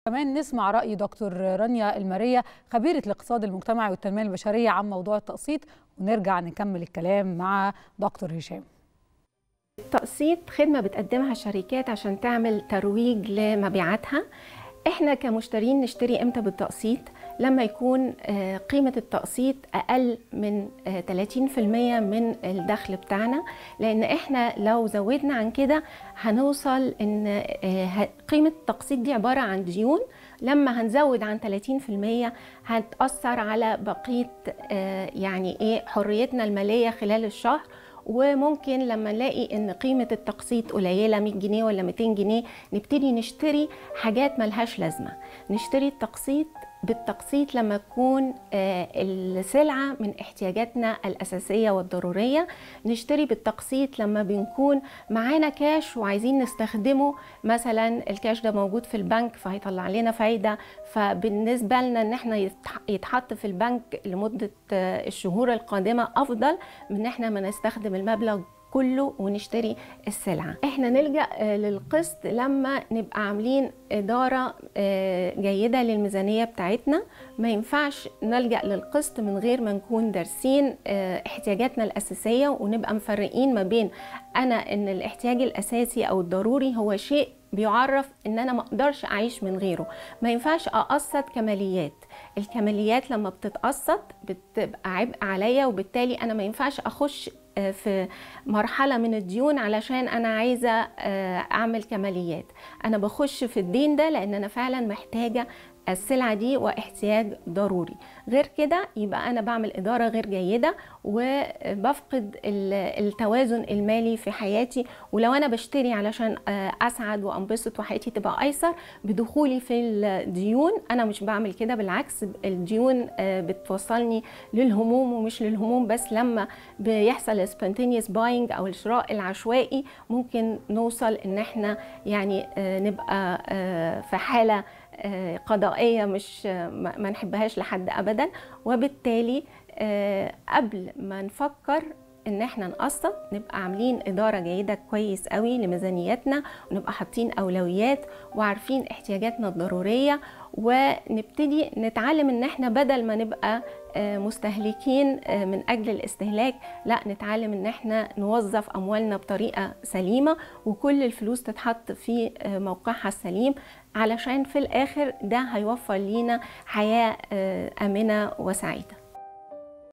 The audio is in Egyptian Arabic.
كمان نسمع رأي دكتور رانيا المارية خبيرة الاقتصاد المجتمعي والتنمية البشرية عن موضوع التقسيط ونرجع نكمل الكلام مع دكتور هشام التقسيط خدمة بتقدمها الشركات عشان تعمل ترويج لمبيعاتها احنا كمشترين نشتري امتى بالتقسيط لما يكون قيمة التقسيط أقل من 30% من الدخل بتاعنا لأن احنا لو زودنا عن كده هنوصل إن قيمة التقسيط دي عبارة عن ديون لما هنزود عن 30% هتأثر على بقية يعني إيه حريتنا المالية خلال الشهر وممكن لما نلاقي ان قيمه التقسيط قليله 100 جنيه ولا 200 جنيه نبتدي نشتري حاجات ملهاش لازمه نشتري التقسيط بالتقسيط لما تكون السلعة من احتياجاتنا الأساسية والضرورية نشتري بالتقسيط لما بنكون معانا كاش وعايزين نستخدمه مثلا الكاش ده موجود في البنك فهيطلع لنا فايدة فبالنسبة لنا ان احنا يتحط في البنك لمدة الشهور القادمة أفضل من ان احنا ما نستخدم المبلغ كله ونشتري السلعة احنا نلجأ للقسط لما نبقى عاملين إدارة جيدة للميزانية بتاعتنا ما ينفعش نلجأ للقسط من غير ما نكون دارسين احتياجاتنا الأساسية ونبقى مفرقين ما بين أنا إن الاحتياج الأساسي أو الضروري هو شيء بيعرف ان انا ما اقدرش اعيش من غيره ما ينفعش اقسط كماليات الكماليات لما بتتقسط بتبقى عبء عليا وبالتالي انا ما ينفعش اخش في مرحلة من الديون علشان أنا عايزة أعمل كماليات أنا بخش في الدين ده لأن أنا فعلا محتاجة السلعة دي واحتياج ضروري غير كده يبقى أنا بعمل إدارة غير جيدة وبفقد التوازن المالي في حياتي ولو أنا بشتري علشان أسعد وأنبسط وحياتي تبقى أيسر بدخولي في الديون أنا مش بعمل كده بالعكس الديون بتوصلني للهموم ومش للهموم بس لما بيحصل spontaneous buying أو الشراء العشوائي ممكن نوصل إن احنا يعني نبقى في حالة قضائيه مش ما نحبهاش لحد ابدا وبالتالي قبل ما نفكر ان احنا نقسط نبقى عاملين اداره جيده كويس قوي لميزانيتنا ونبقى حاطين اولويات وعارفين احتياجاتنا الضروريه ونبتدي نتعلم ان احنا بدل ما نبقى مستهلكين من اجل الاستهلاك لا نتعلم ان احنا نوظف اموالنا بطريقه سليمه وكل الفلوس تتحط في موقعها السليم علشان في الاخر ده هيوفر لينا حياه امنه وسعيده